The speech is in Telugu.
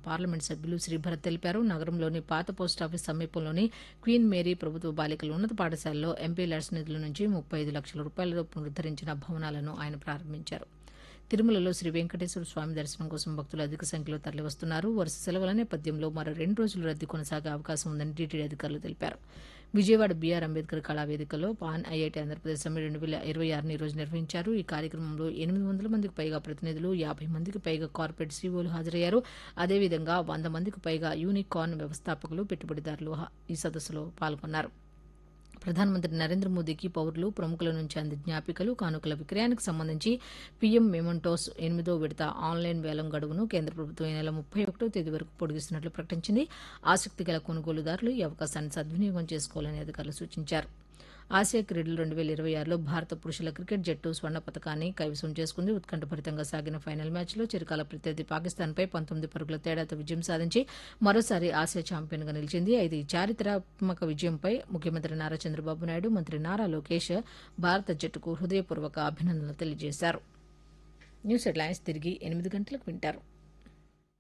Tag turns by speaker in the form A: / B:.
A: పార్లమెంట్ సభ్యులు శ్రీభరత్ తెలిపారు నగరంలోని పాత పోస్టాఫీస్ సమీపంలోని క్వీన్ మేరీ ప్రభుత్వ బాలికల ఉన్నత పాఠశాలలో ఎంపీ ల్యాడ్స్ నిధుల నుంచి ముప్పై ఐదు లక్షల రూపాయలతో పునరుద్దరించిన భవనాలను ఆయన ప్రారంభించారు తిరుమలలో శ్రీ వెంకటేశ్వర స్వామి దర్శనం కోసం భక్తులు అధిక సంఖ్యలో తరలివస్తున్నారు వరుస సెలవుల నేపథ్యంలో మరో రెండు రోజులు రద్దీ కొనసాగే అవకాశం ఉందని టీటీడీ అధికారులు తెలిపారు విజయవాడ బీఆర్ అంబేద్కర్ కళావేదికలో పాన్ ఐఐటి ఆంధ్రప్రదేశ్ సమ్మె రెండు వేల ఇరవై ఆరుని ఈ రోజు నిర్వహించారు ఈ కార్యక్రమంలో ఎనిమిది వందల మందికి పైగా ప్రతినిధులు యాభై మందికి పైగా కార్పొరేట్ సీఓలు హాజరయ్యారు అదేవిధంగా వంద మందికి పైగా యూనికార్న్ వ్యవస్థాపకులు పెట్టుబడిదారులు హా- ఈ సదస్సులో పాల్గొన్నారు ప్రధానమంత్రి నరేంద్ర మోదీకి పౌరులు ప్రముఖుల నుంచి అంది జ్ఞాపికలు కానుకల విక్రయానికి సంబంధించి పీఎం మెమంటోస్ ఎనిమిదో విడత ఆన్లైన్ వేలం గడువును కేంద్ర ప్రభుత్వం ఈ నెల ముప్పై ఒకటో తేదీ వరకు పొడిగిస్తున్నట్లు ప్రకటించింది ఆసక్తి గల కొనుగోలుదారులు ఈ అవకాశాన్ని సద్వినియోగం చేసుకోవాలని అధికారులు సూచించారు ఆసియా క్రీడలు రెండు వేల ఇరవై ఆరులో భారత పురుషుల క్రికెట్ జట్టు స్వర్ణ పథకాన్ని కైవసం చేసుకుంది ఉత్కంఠభరితంగా సాగిన ఫైనల్ మ్యాచ్లో చిరకాల ప్రత్యర్థి పాకిస్తాన్పై పంతొమ్మిది పరుగుల తేడాతో విజయం సాధించి మరోసారి ఆసియా ఛాంపియన్గా నిలిచింది అయితే ఈ చారిత్రాత్మక విజయంపై ముఖ్యమంత్రి నారా చంద్రబాబు నాయుడు మంత్రి నారా లోకేష్ భారత జట్టుకు హృదయపూర్వక అభినందనలు తెలియజేశారు న్యూస్ హెడ్లైన్స్ తిరిగి ఎనిమిది గంటలకు వింటారు